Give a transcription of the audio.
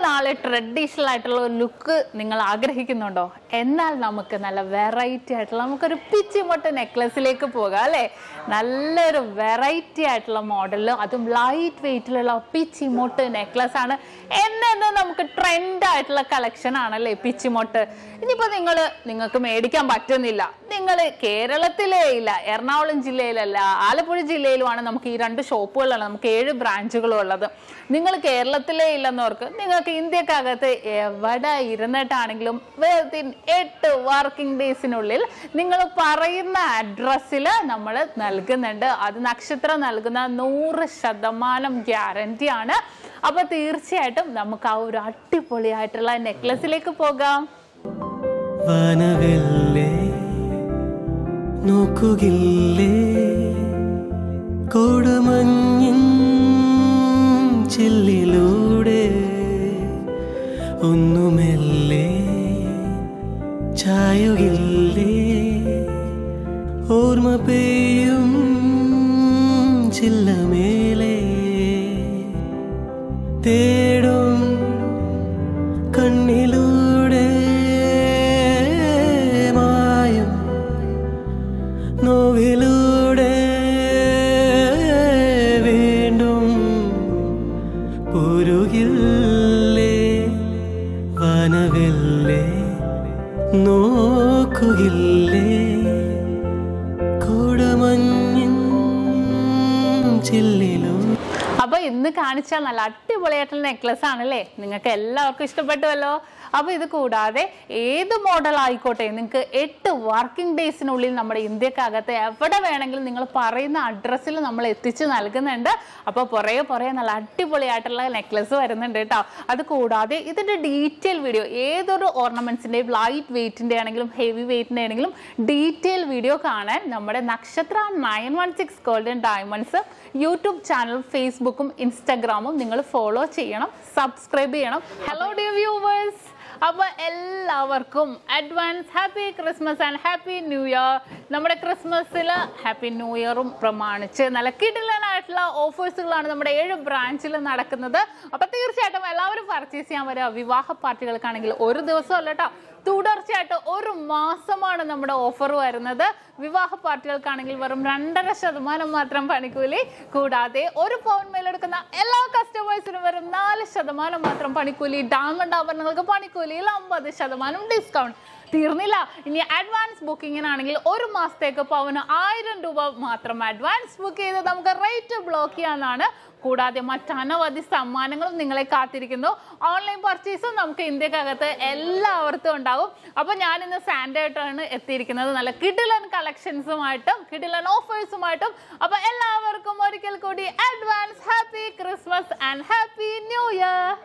നാളെ ട്രഡീഷണൽ ആയിട്ടുള്ള ഒരു ലുക്ക് നിങ്ങൾ ആഗ്രഹിക്കുന്നുണ്ടോ എന്നാൽ നമുക്ക് നല്ല വെറൈറ്റി ആയിട്ടുള്ള നമുക്കൊരു പിച്ചിമൊട്ട് നെക്ലസിലേക്ക് പോകാം അല്ലേ നല്ലൊരു വെറൈറ്റി ആയിട്ടുള്ള മോഡലിൽ അതും ലൈറ്റ് വെയിറ്റിലുള്ള പിച്ചിമൊട്ട് നെക്ലസ് ആണ് എന്നെന്ന് നമുക്ക് ട്രെൻഡ് ആയിട്ടുള്ള കളക്ഷൻ ആണല്ലേ പിച്ചിമൊട്ട് ഇനിയിപ്പോൾ നിങ്ങൾ നിങ്ങൾക്ക് മേടിക്കാൻ പറ്റുന്നില്ല നിങ്ങൾ കേരളത്തിലേ ഇല്ല എറണാകുളം ജില്ലയിലല്ല ആലപ്പുഴ ജില്ലയിലുമാണ് നമുക്ക് ഈ രണ്ട് ഷോപ്പുകളുള്ളത് നമുക്ക് ഏഴ് ബ്രാഞ്ചുകളും ഉള്ളത് നിങ്ങൾ കേരളത്തിലേ ഇല്ലെന്നവർക്ക് നിങ്ങൾക്ക് ഇന്ത്യക്കകത്ത് എവിടെ ഇരുന്നിട്ടാണെങ്കിലും വിത്തിൻ എട്ട് വർക്കിംഗ് ഡേയ്സിനുള്ളിൽ നിങ്ങൾ പറയുന്ന അഡ്രസ്സിൽ നമ്മൾ നൽകുന്നുണ്ട് അത് നക്ഷത്രം നൽകുന്ന നൂറ് ശതമാനം ഗ്യാരണ്ടി ആണ് അപ്പൊ തീർച്ചയായിട്ടും നമുക്ക് ആ ഒരു അടിപൊളിയായിട്ടുള്ള നെക്ലസിലേക്ക് പോകാം വനവില്ലേ നോക്കുകില്ലേ കൊടുമഞ്ഞിൻ ചില്ലിലൂടെ ഒന്നുമെല്ലേ ചായുകില്ലേ ഓർമ്മ പെയ്യും ചില്ലമേലെ തേടും കണ്ണിലൂടെ മായും നോവിലൂടെ വീണ്ടും പൊരുകില്ലേ വനവില്ലേ നോക്കുകില്ലേ കോടമഞ്ഞിൻ ചില്ലിലും അപ്പൊ ഇന്ന് കാണിച്ച നല്ല അടിപൊളിയായിട്ടുള്ള നെക്ലസ് ആണല്ലേ നിങ്ങൾക്ക് എല്ലാവർക്കും ഇഷ്ടപ്പെട്ടുവല്ലോ അപ്പൊ ഇത് കൂടാതെ ഏത് മോഡൽ ആയിക്കോട്ടെ നിങ്ങൾക്ക് എട്ട് വർക്കിംഗ് ഡേയ്സിനുള്ളിൽ നമ്മുടെ ഇന്ത്യക്കകത്ത് എവിടെ വേണമെങ്കിലും നിങ്ങൾ പറയുന്ന അഡ്രസ്സിൽ നമ്മൾ എത്തിച്ച് നൽകുന്നുണ്ട് അപ്പോൾ പുറകെ പുറകെ നല്ല അടിപൊളിയായിട്ടുള്ള നെക്ലസ് വരുന്നുണ്ട് കേട്ടോ അത് കൂടാതെ ഇതിന്റെ ഡീറ്റെയിൽ വീഡിയോ ഏതൊരു ഓർണമെന്റ്സിന്റെയും ലൈറ്റ് വെയിറ്റിന്റെ ആണെങ്കിലും ഹെവി വെയിറ്റിന്റെ ആണെങ്കിലും ഡീറ്റെയിൽ വീഡിയോ കാണാൻ നമ്മുടെ Nakshatra nine one six golden diamonds YouTube channel ഫേസ്ബുക്കും ഇൻസ്റ്റാഗ്രാമും നിങ്ങൾ ഫോളോ ചെയ്യണം സബ്സ്ക്രൈബ് ചെയ്യണം ഹലോ ഡിയർ വ്യൂവേഴ്സ് അപ്പോൾ എല്ലാവർക്കും advance happy Christmas and happy new year നമ്മുടെ ക്രിസ്മസിൽ ഹാപ്പി ന്യൂ ഇയറും പ്രമാണിച്ച് നല്ല കിടിലനായിട്ടുള്ള ഓഫേഴ്സുകളാണ് നമ്മുടെ ഏഴ് ബ്രാഞ്ചിൽ നടക്കുന്നത് അപ്പോൾ തീർച്ചയായിട്ടും എല്ലാവരും പർച്ചേസ് ചെയ്യാൻ വരിക വിവാഹ പാർട്ടികൾക്കാണെങ്കിൽ ഒരു ദിവസം അല്ല കേട്ടോ തുടർച്ചയായിട്ട് ഒരു മാസമാണ് നമ്മുടെ ഓഫർ വരുന്നത് വിവാഹ പാർട്ടികൾക്കാണെങ്കിൽ വെറും രണ്ടര ശതമാനം മാത്രം പണിക്കൂലി കൂടാതെ ഒരു പൗൺ മേലെടുക്കുന്ന എല്ലാ കസ്റ്റമേഴ്സിനും വെറും നാല് ശതമാനം മാത്രം പണിക്കൂലി ഡയമണ്ട് ആഭരണങ്ങൾക്ക് പണിക്കൂലിയിൽ അമ്പത് ശതമാനം ഡിസ്കൗണ്ട് തീർന്നില്ല ഇനി അഡ്വാൻസ് ബുക്കിങ്ങിനാണെങ്കിൽ ഒരു മാസത്തേക്ക് പവന് ആയിരം രൂപ മാത്രം അഡ്വാൻസ് ബുക്ക് ചെയ്ത് നമുക്ക് റേറ്റ് ബ്ലോക്ക് ചെയ്യാനാണ് കൂടാതെ മറ്റനവധി സമ്മാനങ്ങളും നിങ്ങളെ കാത്തിരിക്കുന്നു ഓൺലൈൻ പർച്ചേസും നമുക്ക് ഇന്ത്യക്കകത്ത് എല്ലാവർക്കും ഉണ്ടാവും അപ്പോൾ ഞാൻ ഇന്ന് സാൻഡേ ആയിട്ടാണ് എത്തിയിരിക്കുന്നത് നല്ല കിഡിലൻ കളക്ഷൻസുമായിട്ടും കിഡിലൻ ഓഫേഴ്സുമായിട്ടും അപ്പോൾ എല്ലാവർക്കും ഒരിക്കൽ കൂടി advance happy Christmas and happy new year